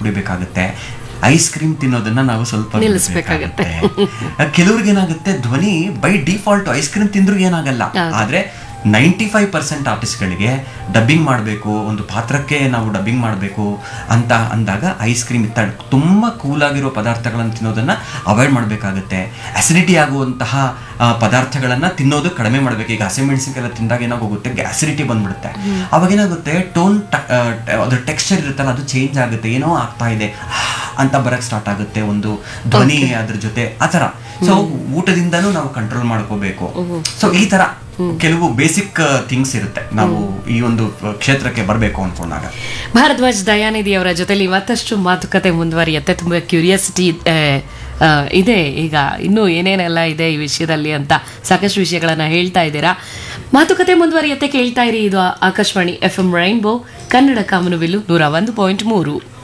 ಕುಡಿಬೇಕಾಗುತ್ತೆ ice cream ತಿನ್ನೋದನ್ನ ನಾವು ಸ್ವಲ್ಪ ನಿಲ್ಲಿಸ್ಬೇಕಾಗತ್ತೆ. ಬಿಡ್ಬೇಕಾಗತ್ತೆ. ಕೆಲವ್ರಿಗೆ ಏನಾಗುತ್ತೆ ಧ್ವನಿ ಬೈ ಡಿಫಾಲ್ಟ್ ಐಸ್ ಕ್ರೀಮ್ ತಿಂದ್ರು ಏನಾಗಲ್ಲ ಹೌದು. ಆದ್ರೆ ನೈಂಟಿ ಫೈವ್ ಪರ್ಸೆಂಟ್ ಆರ್ಟಿಸ್ಟ್ಗಳಿಗೆ ಡಬ್ಬಿಂಗ್ ಮಾಡಬೇಕು ಒಂದು ಪಾತ್ರಕ್ಕೆ ನಾವು ಡಬ್ಬಿಂಗ್ ಮಾಡಬೇಕು ಅಂತ ಅಂದಾಗ ಐಸ್ ಕ್ರೀಮ್ ಇತ್ತ ತುಂಬ ಕೂಲಾಗಿರೋ ಪದಾರ್ಥಗಳನ್ನು ತಿನ್ನೋದನ್ನ ಅವಾಯ್ಡ್ ಮಾಡಬೇಕಾಗುತ್ತೆ ಅಸಿಡಿಟಿ ಆಗುವಂತಹ ಆ, ಪದಾರ್ಥಗಳನ್ನ ತಿನ್ನೋದು ಕಡಿಮೆ ಮಾಡಬೇಕು ಈಗ ಹಸಿಮೆಣಸಿನಕಾಯಿ ತಿಂದಾಗ ಏನಾಗೋಗುತ್ತೆ ಅಸಿಡಿಟಿ ಬಂದ್ಬಿಡುತ್ತೆ ಅವಾಗ ಏನಾಗುತ್ತೆ ಟೋನ್ ಅದ್ರ ಟೆಕ್ಸ್ಚರ್ ಇರುತ್ತಲ್ಲ ಅದು ಚೇಂಜ್ ಆಗುತ್ತೆ ಏನೋ ಆಗ್ತಾ ಇದೆ ಅಂತ ಬರಕ್ ಸ್ಟಾರ್ಟ್ ಆಗುತ್ತೆ ಒಂದು ಧ್ವನಿ ಅದ್ರ ಜೊತೆ ಆ ಥರ ಸೊ ಊಟದಿಂದನೂ ನಾವು ಕಂಟ್ರೋಲ್ ಮಾಡ್ಕೋಬೇಕು ಸೊ ಈ ತರ ಕೆಲವು ಬೇಸಿಕ್ ಥಿಂಗ್ಸ್ ಇರುತ್ತೆ ನಾವು ಈ ಒಂದು ಕ್ಷೇತ್ರಕ್ಕೆ ಬರಬೇಕು ಅನ್ಕೊಂಡಾಗ ಭಾರದ್ವಾಜ್ ದಯಾನಿಧಿ ಅವರ ಜೊತೆಲಿ ಮತ್ತಷ್ಟು ಮಾತುಕತೆ ಮುಂದುವರಿಯುತ್ತೆ ತುಂಬ ಕ್ಯೂರಿಯಾಸಿಟಿ ಇದೆ ಈಗ ಇನ್ನೂ ಏನೇನೆಲ್ಲ ಇದೆ ಈ ವಿಷಯದಲ್ಲಿ ಅಂತ ಸಾಕಷ್ಟು ವಿಷಯಗಳನ್ನ ಹೇಳ್ತಾ ಇದ್ದೀರಾ ಮಾತುಕತೆ ಮುಂದುವರಿಯುತ್ತೆ ಕೇಳ್ತಾ ಇರಿ ಇದು Akashvani F M rainbow Kannada ಕಾಮನಬಿಲ್ಲು ನೂರ ಒಂದು ಪಾಯಿಂಟ್ ಮೂರು